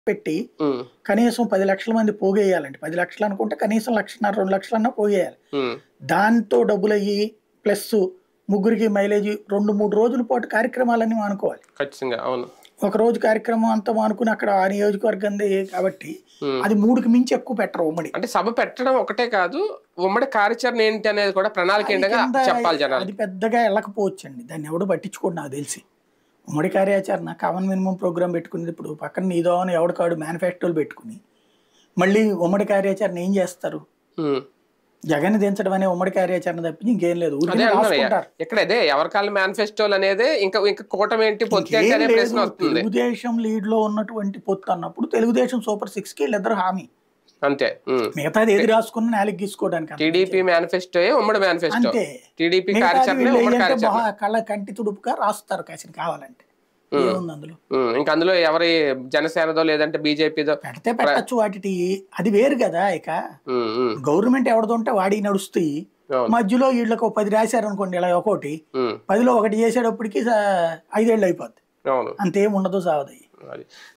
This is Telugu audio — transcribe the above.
పెట్టి ఉమ్, కనీసం పది లక్షల మంది పోగేయాలండి పది లక్షలు అనుకుంటే కనీసం లక్షన్నర రెండు లక్షలన్నా పోగేయాలి ఉమ్, దాంతో డబ్బులు అయ్యి ప్లస్ ముగ్గురికి మైలేజ్ రెండు మూడు రోజుల పాటు కార్యక్రమాలన్నీ మానుకోవాలి ఖచ్చితంగా అవును ఒక రోజు కార్యక్రమం అంతా మానుకుని అక్కడ ఆ నియోజకవర్గంది కాబట్టి ఉమ్. అది మూడుకి మించి ఎక్కువ పెట్టరు ఉమ్మడి అంటే సభ పెట్టడం ఒకటే కాదు ఉమ్మడి కార్యాచరణ ఏంటి అనేది కూడా ప్రణాళిక ఏంటగా కింద చెప్పాలి జనాలు అది పెద్దగా వెళ్ళకపోవచ్చు అండి దాన్ని ఎవడు పట్టించుకోడు నాకు తెలిసి ఉమ్మడి కార్యాచరణ కామన్ మినిమం ప్రోగ్రామ్ పెట్టుకుని ఇప్పుడు పక్కన నీదో అని ఎవడికాడు మేనిఫెస్టోలు పెట్టుకుని మళ్ళీ ఉమ్మడి కార్యాచరణ ఏం చేస్తారు ఉమ్. జగన్ దించడం అనే ఉమ్మడి కార్యాచరణ తప్పించి ఇంకేం లేదు అదే ఊరికే అంటున్నారు రాసుకుంటారు ఇక్కడ అదే ఎవరికాల మేనిఫెస్టోలు అనేది ఇంకా ఇంకా కూటమి ఏంటి పొత్తు ఏంటి ఇంకేం అనే లేదు. ప్రశ్న వస్తుంది తెలుగుదేశం లీడ్ లో ఉన్నటువంటి పొత్తు అన్నప్పుడు తెలుగుదేశం సూపర్ సిక్స్ కి వీళ్ళిద్దరు హామీ అంతే ఉమ్. మిగతాది ఏది రాసుకున్న నేలకి గీసుకోవడానికి అంత టీడీపీ మేనిఫెస్టో ఉమ్మడి మేనిఫెస్టో అంతే టీడీపీ మిగతాది కార్యాచరణ వీళ్ళు ఉమ్మడి ఏంటంటే కార్యాచరణ బహా కళ్ళ కంటి తుడుపుగా రాస్తారు కాసిన కావాలంటే ఏముంది అందులో ఉమ్, ఇంకా అందులో ఎవరి జనసేనదో లేదంటే బీజేపీదో పెడితే పెట్టచ్చు వాటి అది వేరు కదా ఇక గవర్నమెంట్ ఎవరిదో ఉంటే వాడి నడుస్తాయి అవును. మధ్యలో వీళ్ళకి ఒక పది రాశారు అనుకోండి ఇలా ఒకటి పదిలో ఒకటి చేసేటప్పటికి స- ఐదేళ్ళు అయిపోద్ది అవును అంతేం ఉండదు సావది అది